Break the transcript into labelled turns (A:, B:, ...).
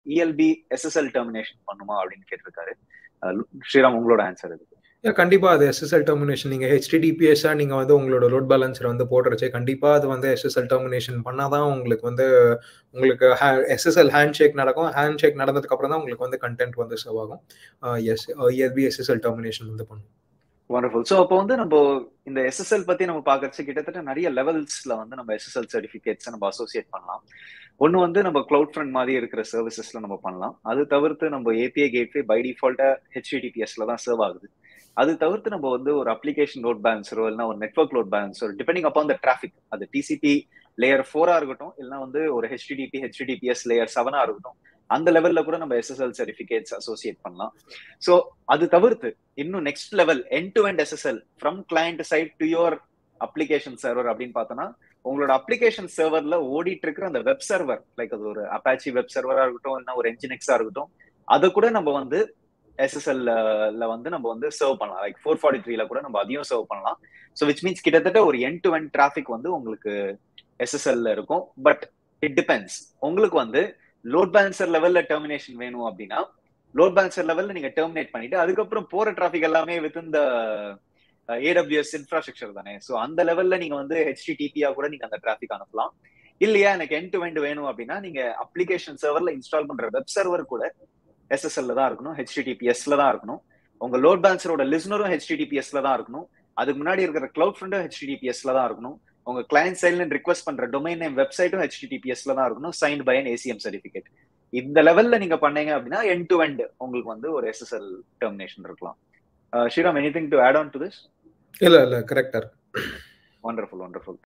A: ELP SSL termination பண்ணுமா அப்படின்னு கேட்டிருக்காரு ஸ்ரீராம் உங்களோட ஆன்சர் இதுக்கு
B: கண்டிப்பா அது எஸ்எஸ்எல் டெர்மினேஷன் நீங்க ஹெச்டிடிபிஎஸ்ஸா நீங்க வந்து உங்களோட லோட் பேலன்ஸர் வந்து போடுறச்சு கண்டிப்பா அது வந்து எஸ்எஸ்எல் டெர்மினேஷன் பண்ணாதான் உங்களுக்கு வந்து உங்களுக்கு எஸ்எஸ்எல் ஹேண்ட் ஷேக் நடக்கும் ஹேண்ட் ஷேக் நடந்ததுக்கு அப்புறம் தான் உங்களுக்கு வந்து கண்டென்ட் வந்து சர்வ் ஆகும் எஸ் இஎல்பி எஸ்எஸ்எல் டெர்மினேஷன் வந்து பண்ணும்
A: வண்டர்ஃபுல் ஸோ அப்போ வந்து நம்ம இந்த எஸ்எஸ்எல் பத்தி நம்ம பார்க்கறச்சு கிட்டத்தட்ட நிறைய லெவல்ஸ்ல வந்து நம்ம எஸ்எஸ்எல் சர்டிஃபிகேட்ஸ் நம்ம அசோசியேட் பண்ணலாம் ஒன்று வந்து நம்ம கிளவுட் ஃப்ரண்ட் மாதிரி இருக்கிற சர்வீசஸ்ல நம்ம பண்ணலாம் அது தவிர்த்து நம்ம ஏபிஐ கேட்வே பை டிஃபால்ட்டா ஹெச்டிடிபிஎஸ்ல தான் சர்வ் ஆகுது அது தவிர்த்து நம்ம வந்து ஒரு அப்ளிகேஷன் லோட் பேலன்ஸரோ இல்லைனா ஒரு நெட்ஒர்க் லோட் பேலன்ஸோ டிபெண்டிங் அப்பான் த டிராஃபிக் அது டிசிபி லேயர் ஃபோரா இருக்கட்டும் இல்லைனா வந்து ஒரு ஹெச்டிடிபி ஹெச்டிடிபிஎஸ் லேயர் செவனா இருக்கட்டும் அந்த லெவல்ல கூட நம்ம எஸ்எஸ்எல் சர்டிபிகேட்ஸ் அசோசியேட் பண்ணலாம் ஸோ அது தவிர்த்து இன்னும் next level end to end SSL from client side to your application server அப்படின்னு பார்த்தோன்னா உங்களோட அப்ளிகேஷன் சர்வர்ல ஓடிட்டு இருக்கிற அந்த வெப் சர்வர் லைக் அது ஒரு அப்பாச்சி வெப் சர்வரா இருக்கட்டும் இல்லைன்னா ஒரு என்ஜினிக்ஸா இருக்கட்டும் அதை கூட நம்ம வந்து எஸ்எஸ்எல்ல வந்து நம்ம வந்து சர்வ் பண்ணலாம் லைக் ஃபோர் ஃபார்ட்டி த்ரீல கூட நம்ம அதையும் சர்வ் பண்ணலாம் ஸோ விச் மீன்ஸ் கிட்டத்தட்ட ஒரு என் டு என் டிராஃபிக் வந்து உங்களுக்கு எஸ்எஸ்எல்ல இருக்கும் பட் இட் டிபெண்ட்ஸ் உங்களுக்கு வந்து லோட் பேலன்சர் லெவல்ல டெர்மினேஷன் வேணும் அப்படின்னா லோட் பேலன்சர் லெவல்ல நீங்க டெர்மினேட் பண்ணிட்டு அதுக்கப்புறம் போற டிராஃபிக் எல்லாமே வித் இந்த ஏடபிள்யூஎஸ் இன்ஃப்ராஸ்ட்ரக்சர் தானே ஸோ அந்த லெவல்ல நீங்க வந்து ஹெச்டிடிபியா கூட நீங்க அந்த டிராஃபிக் அனுப்பலாம் இல்லையா எனக்கு என் டு எண்ட் வேணும் அப்படின்னா நீங்க அப்ளிகேஷன் சர்வர்ல இன்ஸ்டால் பண்ற வெப் சர்வர் கூட எஸ்எஸ்எல்ல தான் இருக்கணும் ஹெச்டிடிபிஎஸ்ல தான் இருக்கணும் உங்க லோட் பேலன்சரோட லிஸ்னரும் ஹெச்டிடிபிஎஸ்ல தான் இருக்கணும் அதுக்கு முன்னாடி இருக்கிற கிளவுட் ஃப்ரெண்டும் ஹெச்டிடிபிஎஸ்ல தான் இருக்கணும் உங்க கிளைண்ட் சைட்ல ரிக்வஸ்ட் பண்ற டொமைன் நேம் வெப்சைட்டும் ஹெச்டிடிபிஎஸ்ல தான் இருக்கணும் sign by an ACM certificate இந்த லெவல்ல நீங்க பண்ணீங்க அப்படின்னா என் டு எண்ட் உங்களுக்கு வந்து ஒரு எஸ்எஸ்எல் டெர்மினேஷன் இருக்கலாம் Sriram anything to add on to this
B: இல்ல இல்ல கரெக்டா
A: வண்டர்ஃபுல் வண்டர்ஃபுல்